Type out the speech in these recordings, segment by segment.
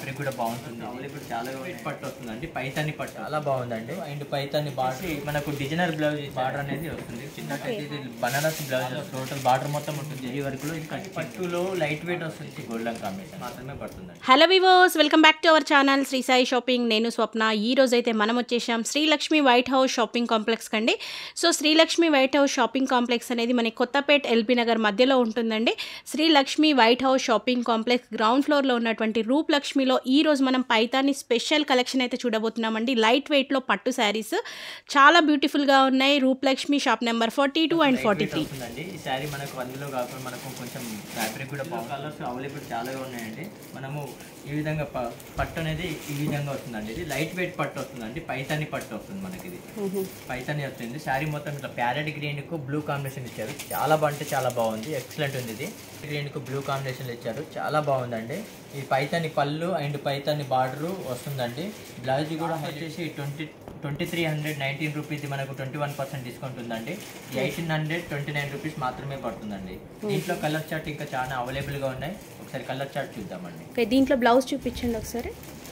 Fabric కూడా బాగుంటుంది కూడా చాలా పట్టు వస్తుందండి పైతాని పట్టు చాలా బాగుందండి అండ్ పైతాని బార్డర్ మనకు డిజైనర్ బ్లౌజ్ బార్డర్ అనేది వస్తుంది చిన్న ఇది బనారస్ బ్లౌజ్ టోటల్ బార్డర్ మొత్తం ఉంటుంది ఈ వరకు ఇది కట్ పట్టులో లైట్ వెయిట్ వస్తుంది గోల్డెన్ కాంబినేషన్ మాత్రమే పడుతుందండి hello viewers welcome back to our channel Sri Sai shopping నేను స్వప్న ఈ రోజు అయితే మనం వచ్చేసాం Srilakshmi white house shopping complex కండి so Srilakshmi white house shopping complex అనేది మనకి కొత్తపేట్ ఎల్బీ నగర్ మధ్యలో ఉంటుందండి Srilakshmi white house shopping complex ground ఫ్లోర్లో ఉన్నటువంటి రూప్ లక్ష్మిలో ఈ రోజు మనం పైతాని స్పెషల్ కలెక్షన్ అయితే చూడబోతున్నామండి లైట్ వెయిట్లో పట్టు శారీస్ చాలా బ్యూటిఫుల్గా ఉన్నాయి Roop Lakshmi shop number forty two and forty three వస్తుందండి ఈ శారీ మనకు అందులో కాకుండా మనకు కొంచెం ఫ్యాబ్రిక్ కూడా బాగా కలర్స్ అవైలబుల్ చాలా ఉన్నాయండి మనము ఈ విధంగా ప- పట్టు అనేది ఈ విధంగా వస్తుందండి ఇది లైట్ వెయిట్ పట్టు వస్తుందండి పైతాని పట్టు వస్తుంది మనకి ఇది పైతాని వస్తుంది శారీ మొత్తం ఇట్లా ప్యారెట్ గ్రీన్ కు బ్లూ కాంబినేషన్ ఇచ్చారు చాలా బాగుంటే చాలా బాగుంది ఎక్సలెంట్ ఉంది ఇది గ్రీన్ కు బ్లూ కాంబినేషన్ ఇచ్చారు చాలా బాగుందండి ఈ పైతాని పళ్ళు అండ్ పైతాని బార్డర్ వస్తుందండి బ్లౌజ్ కూడా వచ్చేసి twenty twenty three hundred nineteen rupees మనకు ట్వంటీ వన్ పర్సెంట్ డిస్కౌంట్ ఉందండి eighteen hundred twenty nine rupees మాత్రమే పడుతుందండి దీంట్లో కలర్ చార్ట్ ఇంకా చాలా అవైలబుల్ గా ఉన్నాయి ఒకసారి కలర్ చార్ట్ చూద్దామండి ఓకే దీంట్లో బ్లౌజ్ చూపించండి ఒకసారి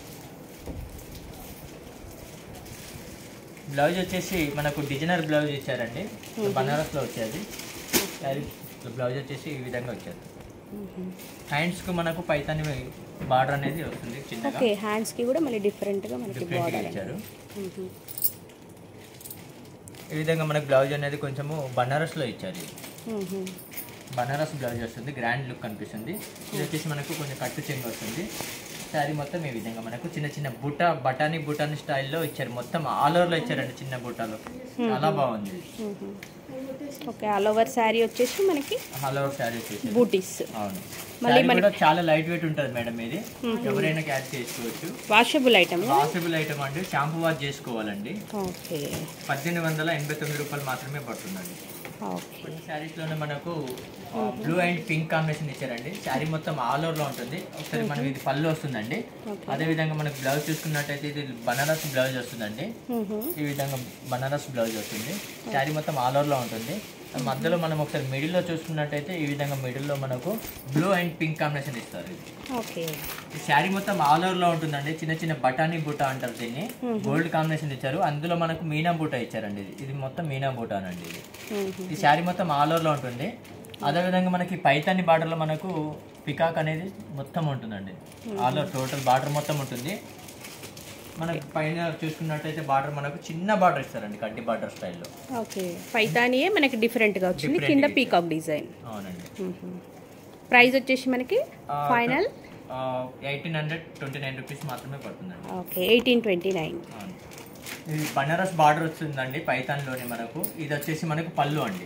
బ్లౌజ్ వచ్చేసి మనకు డిజైనర్ బ్లౌజ్ ఇచ్చారండి బనారస్ లో వచ్చేది అది బ్లౌజ్ వచ్చేసి ఈ విధంగా వచ్చేది హ్యాండ్స్ కు మనకు పైతాని బార్డర్ అనేది వస్తుంది చిన్నగా ఓకే హ్యాండ్స్కి కూడా మళ్ళీ డిఫరెంట్గా మనకి డిఫరెంట్ గా బార్డర్ ఇచ్చారు ఈ విధంగా మనకు బ్లౌజ్ అనేది కొంచెము బనారస్ లో ఇచ్చారు ఇది. బనారస్ బ్లౌజ్ వస్తుంది గ్రాండ్ లుక్ కనిపిస్తుంది ఇది వచ్చేసి మనకు కొంచెం కట్టు చెంగు వస్తుంది శారీ మొత్తం ఈ విధంగా మనకు చిన్న చిన్న బుట్ట బటానీ బుటాని స్టైల్లో ఇచ్చారు మొత్తం ఆల్ ఓవర్ లో ఇచ్చారండి చిన్న బుట్టలో చాలా బాగుంది ఓకే ఆల్ ఓవర్ శారీ వచ్చేసి మనకి ఆల్ ఓవర్ శారీ వచ్చేసి బూటీస్ అవును మళ్ళీ శారీ కూడా చాలా లైట్ వెయిట్ ఉంటుంది మేడం ఇది ఎవరైనా క్యారీ చేసుకోవచ్చు వాషబుల్ ఐటమ్ వాషబుల్ ఐటమ్ అండి షాంపూ వాష్ చేసుకోవాలండి ఓకే పద్దెనిమిది వందల ఎనభై తొమ్మిది రూపాయలు మాత్రమే పడుతుందండి ఓకే కొన్ని శారీస్ లోనే మనకు బ్లూ అండ్ పింక్ కాంబినేషన్ ఇచ్చారండి శారీ మొత్తం ఆల్ ఓవర్ లో ఉంటుంది ఒకసారి మనం ఇది పళ్ళు వస్తుందండి అదే విధంగా మనకు బ్లౌజ్ చూసుకున్నట్టయితే ఇది బనారస్ బ్లౌజ్ వస్తుందండి ఈ విధంగా బనారస్ బ్లౌజ్ వస్తుంది శారీ మొత్తం ఆల్ ఓవర్ లో ఉంటుంది మధ్యలో మనం ఒకసారి మిడిల్ లో చూసుకున్నట్టయితే ఈ విధంగా మిడిల్ లో మనకు బ్లూ అండ్ పింక్ కాంబినేషన్ ఇస్తారు ఇది ఓకే ఈ శారీ మొత్తం ఆల్ ఓవర్ లో ఉంటుందండి చిన్న చిన్న బటానీ బూట అంటారు దీన్ని గోల్డ్ కాంబినేషన్ ఇచ్చారు అందులో మనకు మీనా బూట ఇచ్చారండి ఇది ఇది మొత్తం మీనా బూటానండి ఇది ఈ శారీ మొత్తం ఆల్ ఓవర్ లో ఉంటుంది అదే విధంగా మనకి పైతాని బార్డర్ లో మనకు పికాక్ అనేది మొత్తం ఉంటుందండి ఆల్ ఓవర్ టోటల్ బార్డర్ మొత్తం ఉంటుంది మనకి పైన చూసుకున్నట్టయితే బార్డర్ మనకు చిన్న బార్డర్ ఇస్తారండి కడ్డీ బార్డర్ స్టైల్లో ఓకే పైతానియే మనకి డిఫరెంట్గా వచ్చింది కింద పీకాక్ డిజైన్ అవునండి ప్రైస్ వచ్చేసి మనకి final eighteen hundred twenty nine rupees మాత్రమే పడుతుందండి ఓకే ఎయిటీన్ ట్వంటీ నైన్ అవును. ఇది బనారస్ బార్డర్ వస్తుందండి పైతాన్లోనే మనకు ఇది వచ్చేసి మనకు పళ్ళు అండి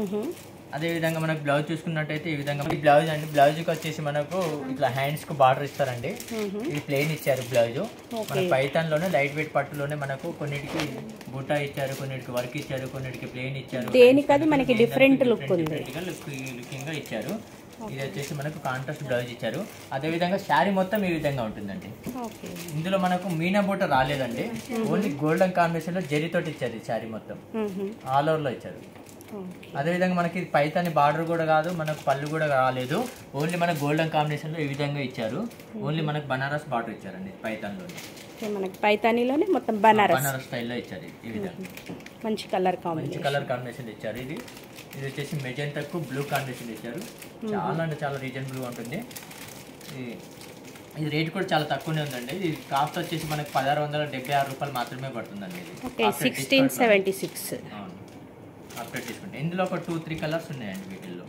అదే విధంగా మనకు బ్లౌజ్ చూసుకున్నట్టయితే ఈ విధంగా ఈ బ్లౌజ్ అండి బ్లౌజ్ కి వచ్చేసి మనకు ఇట్లా హ్యాండ్స్ కు బార్డర్ ఇస్తారండి ఇది ప్లెయిన్ ఇచ్చారు బ్లౌజ్ మన పైతాన్ లోనే లైట్ వెయిట్ పట్టులోనే మనకు కొన్నిటికి బుట్టా ఇచ్చారు కొన్నిటికి వర్క్ ఇచ్చారు కొన్నిటికి ప్లెయిన్ ఇచ్చారు దేనికది మనకి డిఫరెంట్ లుక్ ఉంది లుకింగ్ గా ఇచ్చారు ఇది వచ్చేసి మనకు కాంట్రాస్ట్ బ్లౌజ్ ఇచ్చారు అదే విధంగా శారీ మొత్తం ఈ విధంగా ఉంటుందండి ఓకే ఇందులో మనకు మీనా బూట రాలేదండి ఓన్లీ గోల్డెన్ కాంబినేషన్ లో జరీతోటి ఇచ్చారు ఈ శారీ మొత్తం ఆల్ ఓవర్ లో ఇచ్చారు ఓకే అదే విధంగా మనకి పైతాని బార్డర్ కూడా కాదు మనకు పళ్ళు కూడా రాలేదు ఓన్లీ మనకు గోల్డెన్ కాంబినేషన్ లో ఈ విధంగా ఇచ్చారు ఓన్లీ మనకు బనారస్ బార్డర్ ఇచ్చారండి పైతాన్ లో ఓకే మనకి పైతానీలోనే మొత్తం బనారస్ బనారస్ స్టైల్లో ఇచ్చారు ఈ విధంగా మంచి కలర్ మంచి కాంబినేషన్ కలర్ కాంబినేషన్ ఇచ్చారు ఇది ఇది వచ్చేసి మెజెంటాకు బ్లూ కాంబినేషన్ ఇచ్చారు చాలా అంటే చాలా రీజనబుల్ గా ఉంటుంది ఇది- ఇది రేట్ కూడా చాలా తక్కువనే ఉందండి ఇది కాస్ట్ వచ్చేసి మనకు పదహారు వందల డెబ్బై ఆరు రూపాయలు మాత్రమే పడుతుందండి ఇది ఓకే After సిక్స్టీన్ discount లో. సెవెంటీ సిక్స్ అవును ఆఫ్టర్ డిస్కౌంట్ ఇందులో ఒక టూ త్రీ కలర్స్ ఉన్నాయండి వీటిల్లో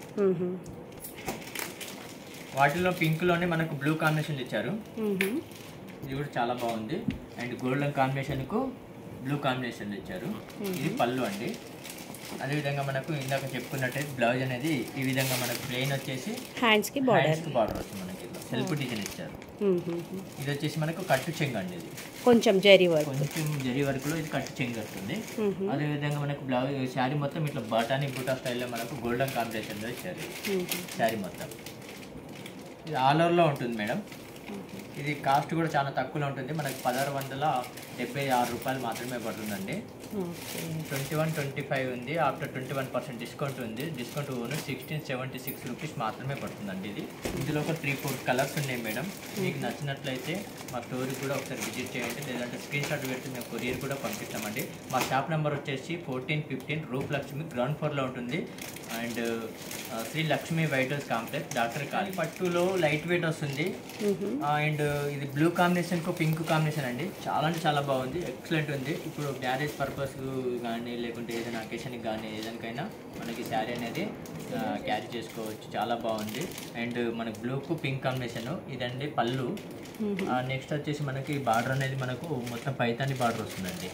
వాటిలో పింక్ లోనే మనకు బ్లూ కాంబినేషన్ ఇచ్చారు ఇది కూడా చాలా బాగుంది అండ్ గోల్డెన్ కాంబినేషన్ కు బ్లూ కాంబినేషన్ ఇచ్చారు ఇది పళ్ళు అండి అదే విధంగా మనకు ఇందాక చెప్పుకున్నట్టయితే బ్లౌజ్ అనేది ఈ విధంగా మనకు ప్లెయిన్ వచ్చేసి హ్యాండ్స్కి బార్డర్ హ్యాండ్స్ బార్డర్ వస్తుంది మనకి ఇట్లా సెల్ఫ్ డిజైన్ ఇచ్చారు ఇది వచ్చేసి మనకు కట్టు చెంగు అండి ఇది కొంచెం జరీ వర్క్ కొంచెం జరి వరకులో ఇది కట్టు చెంగు వస్తుంది అదే విధంగా మనకు బ్లౌజ్ శారీ మొత్తం ఇట్లా బటానీ బూటా స్టైల్లో మనకు గోల్డెన్ కాంబినేషన్లో ఇచ్చారు శారీ మొత్తం ఇది ఆల్ ఓవర్లో ఉంటుంది మేడం ఇది కాస్ట్ కూడా చాలా తక్కువలో ఉంటుంది మనకి పదహారు వందల డెబ్బై ఆరు రూపాయలు మాత్రమే పడుతుందండి okay twenty one twenty five ఉంది after twenty one percent discount ఉంది discount on sixteen seventy six rupees మాత్రమే పడుతుందండి ఇది ఇందులో ఒక త్రీ ఫోర్ కలర్స్ ఉన్నాయి మేడం మీకు నచ్చినట్లయితే మా స్టోర్కి కూడా ఒకసారి విజిట్ చేయండి లేదంటే స్క్రీన్ షాట్ పెడితే మేము కొరియర్ కూడా పంపిస్తామండి మా షాప్ నెంబర్ వచ్చేసి fourteen fifteen Roop Lakshmi ground ఫ్లోర్లో ఉంటుంది and Sri Lakshmi white house complex doctor కాళీ పట్టులో లైట్ వెయిట్ వస్తుంది అండ్ ఇది బ్లూ కాంబినేషన్ కు పింక్ కాంబినేషన్ అండి చాలా అంటే చాలా బాగుంది ఎక్సలెంట్ ఉంది ఇప్పుడు మ్యారేజ్ పర్పస్ కానీ లేకుంటే ఏదైనా అకేషన్కి కానీ ఏదానికైనా మనకి శారీ అనేది క్యారీ చేసుకోవచ్చు చాలా బాగుంది అండ్ మనకి బ్లూకు పింక్ కాంబినేషన్ ఇదండి పళ్ళు నెక్స్ట్ వచ్చేసి మనకి బార్డర్ అనేది మనకు మొత్తం పైతాని బార్డర్ వస్తుందండి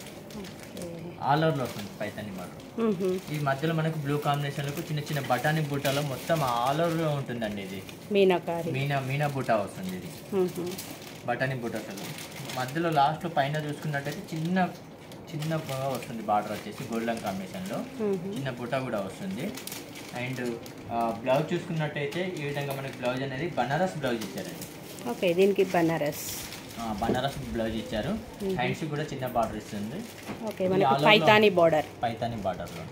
ఆల్ ఓవర్లో వస్తుంది పైతాని బార్డర్ ఈ మధ్యలో మనకు బ్లూ కాంబినేషన్లకు చిన్న చిన్న బఠానీ బూటాలో మొత్తం ఆల్ ఓవర్లో ఉంటుందండి ఇది మీనాకారి మీనా మీనా బూటా వస్తుంది ఇది బఠానీ బూటాలు మధ్యలో లాస్ట్లో పైన చూసుకున్నట్టయితే చిన్న చిన్న పొగ వస్తుంది బార్డర్ వచ్చేసి గోల్డెన్ కాంబినేషన్లో చిన్న బుట్ట కూడా వస్తుంది అండ్ బ్లౌజ్ చూసుకున్నట్టయితే ఈ విధంగా మనకి బ్లౌజ్ అనేది బనారస్ బ్లౌజ్ ఇచ్చారండి ఓకే దీనికి బనారస్ ఆ, బనారస్ బ్లౌజ్ ఇచ్చారు హ్యాండ్స్ కూడా చిన్న బార్డర్ ఇస్తుంది ఓకే మనకు పైతాని బార్డర్ పైతాని బార్డర్లో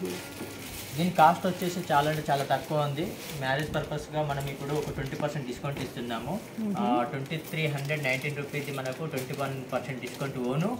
దీని కాస్ట్ వచ్చేసి చాలా అంటే చాలా తక్కువ ఉంది మ్యారేజ్ పర్పస్గా మనం ఇప్పుడు ఒక ట్వంటీ పర్సెంట్ డిస్కౌంట్ ఇస్తున్నాము twenty three hundred nineteen rupees మనకు twenty one percent discount on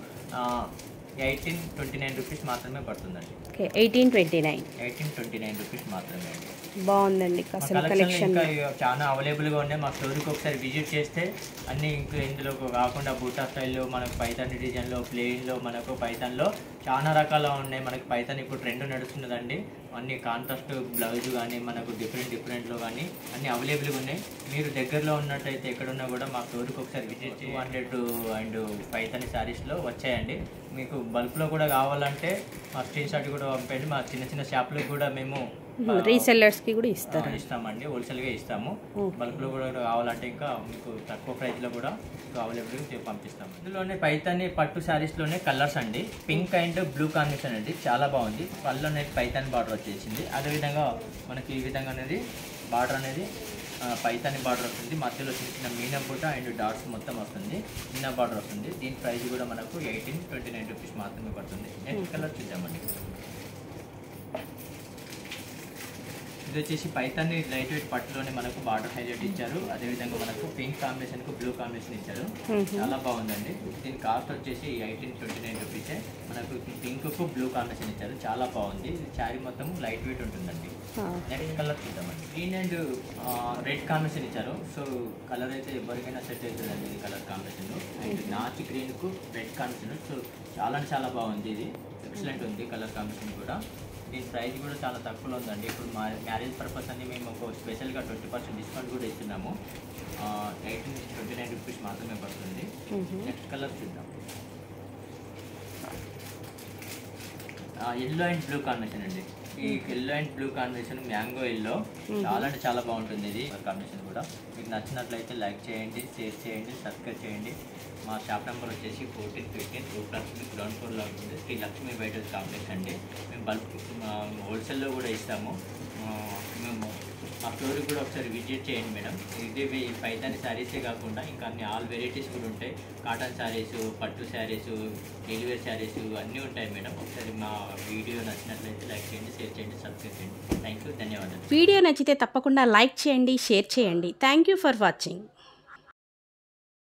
eighteen twenty nine rupees మాత్రమే పడుతుందండి okay eighteen twenty nine eighteen twenty nine rupees మాత్రమే అండి బాగుందండి మా అసలు కలెక్షన్ కలెక్షన్ ఇంకా ఇక చాలా అవైలబుల్గా ఉన్నాయి మా స్టోర్కి ఒకసారి విజిట్ చేస్తే అన్ని ఇంకా ఇందులో కాకుండా బూటా స్టైల్లో మనకు పైతాన్ డిజైన్లో ప్లెయిన్లో మనకు పైతాన్లో చాలా రకాల ఉన్నాయి మనకి పైతాన్ ఇప్పుడు ట్రెండ్ నడుస్తున్నదండి అన్ని కాంట్రాస్ట్ బ్లౌజ్ కానీ మనకు డిఫరెంట్ డిఫరెంట్లో కానీ అన్ని అవైలబుల్గా ఉన్నాయి మీరు దగ్గరలో ఉన్నట్టయితే ఎక్కడున్నా కూడా మా స్టోర్కి ఒకసారి visit two hundred and Paithani శారీస్లో వచ్చాయండి మీకు బల్క్లో కూడా కావాలంటే మా స్క్రీన్ షాట్ కూడా పంపండి మా చిన్న చిన్న షాప్లకు కూడా మేము ఆ, రీసెల్లర్స్కి కూడా ఇస్తారు ఆ, ఇస్తామండి హోల్సేల్గా ఇస్తాము బల్క్లో కూడా కావాలంటే ఇంకా మీకు తక్కువ ప్రైస్లో కూడా అవైలబుల్గా పంపిస్తాము ఇందులోనే పైతాని పట్టు శారీస్లోనే కలర్స్ అండి పింక్ అండ్ బ్లూ కాంబినేషన్ అండి చాలా బాగుంది పళ్ళు అనేది పైతాని బార్డర్ వచ్చేసింది అదేవిధంగా మనకి ఈ విధంగా అనేది బార్డర్ అనేది ఆ, పైతాని బార్డర్ వస్తుంది మధ్యలో చిన్న చిన్న మీనం బుట్ట అండ్ డాట్స్ మొత్తం వస్తుంది చిన్న బార్డర్ వస్తుంది దీని ప్రైస్ కూడా మనకు ఎయిటీన్ ట్వంటీ నైన్ రూపీస్ మాత్రమే పడుతుంది నెక్స్ట్ కలర్ చూద్దామండి ఇది వచ్చేసి పైతాన్ని లైట్ వెయిట్ పట్టులోనే మనకు బార్డర్ హైలైట్ ఇచ్చారు అదేవిధంగా మనకు పింక్ కాంబినేషన్ కు బ్లూ కాంబినేషన్ ఇచ్చారు చాలా బాగుందండి దీని కాస్ట్ వచ్చేసి ఎయిటీన్ ట్వంటీ నైన్ రూపీసే మనకు పింక్ కు బ్లూ కాంబినేషన్ ఇచ్చారు చాలా బాగుంది ఇది శారీ మొత్తం లైట్ వెయిట్ ఉంటుందండి నెక్స్ట్ కలర్ చూద్దామండి గ్రీన్ అండ్ రెడ్ కాంబినేషన్ ఇచ్చారు సో కలర్ అయితే ఎవరికైనా సెట్ అవుతుందండి ఇది కలర్ కాంబినేషన్ అండ్ నాచ్ గ్రీన్ కు రెడ్ కాంబినేషన్ సో చాలా అంటే చాలా బాగుంది ఇది ఎక్సలెంట్ ఉంది కలర్ కాంబినేషన్ కూడా దీని ప్రైస్ కూడా చాలా తక్కువలో ఉందండి ఇప్పుడు మా మ్యారేజ్ పర్పస్ అని మేము ఒక స్పెషల్గా ట్వంటీ పర్సెంట్ డిస్కౌంట్ కూడా ఇస్తున్నాము ఎయిటీన్ ట్వంటీ నైన్ రూపీస్ మాత్రమే పడుతుంది నెక్స్ట్ కలర్ చూద్దాం ఎల్లో అండ్ బ్లూ కాంబినేషన్ అండి ఈ yellow and blue combination mango yellow చాలా అంటే చాలా బాగుంటుంది ఇది కాంబినేషన్ కూడా మీకు నచ్చినట్లయితే లైక్ చేయండి షేర్ చేయండి సబ్స్క్రైబ్ చేయండి మా షాప్ నెంబర్ వచ్చేసి fourteen fifteen Roop Lakshmi ground ఫ్లోర్లో ఉంటుంది శ్రీ లక్ష్మీ బయట కాంప్లెక్స్ అండి మేము బల్క్ హోల్సేల్లో కూడా ఇస్తాము ఆ, మేము మా ఫ్లోర్కి కూడా ఒకసారి విజిట్ చేయండి మేడం ఇది ఈ పైతాని శారీసే కాకుండా ఇంకా అన్ని ఆల్ వెరైటీస్ కూడా ఉంటాయి కాటన్ శారీస్ పట్టు శారీస్ డెలివరీ శారీస్ అన్నీ ఉంటాయి మేడం ఒకసారి మా వీడియో నచ్చినట్లయితే లైక్ చేయండి షేర్ చేయండి సబ్స్క్రైబ్ చేయండి థ్యాంక్ యూ ధన్యవాదాలు వీడియో నచ్చితే తప్పకుండా లైక్ చేయండి షేర్ చేయండి థ్యాంక్ యూ ఫర్ వాచింగ్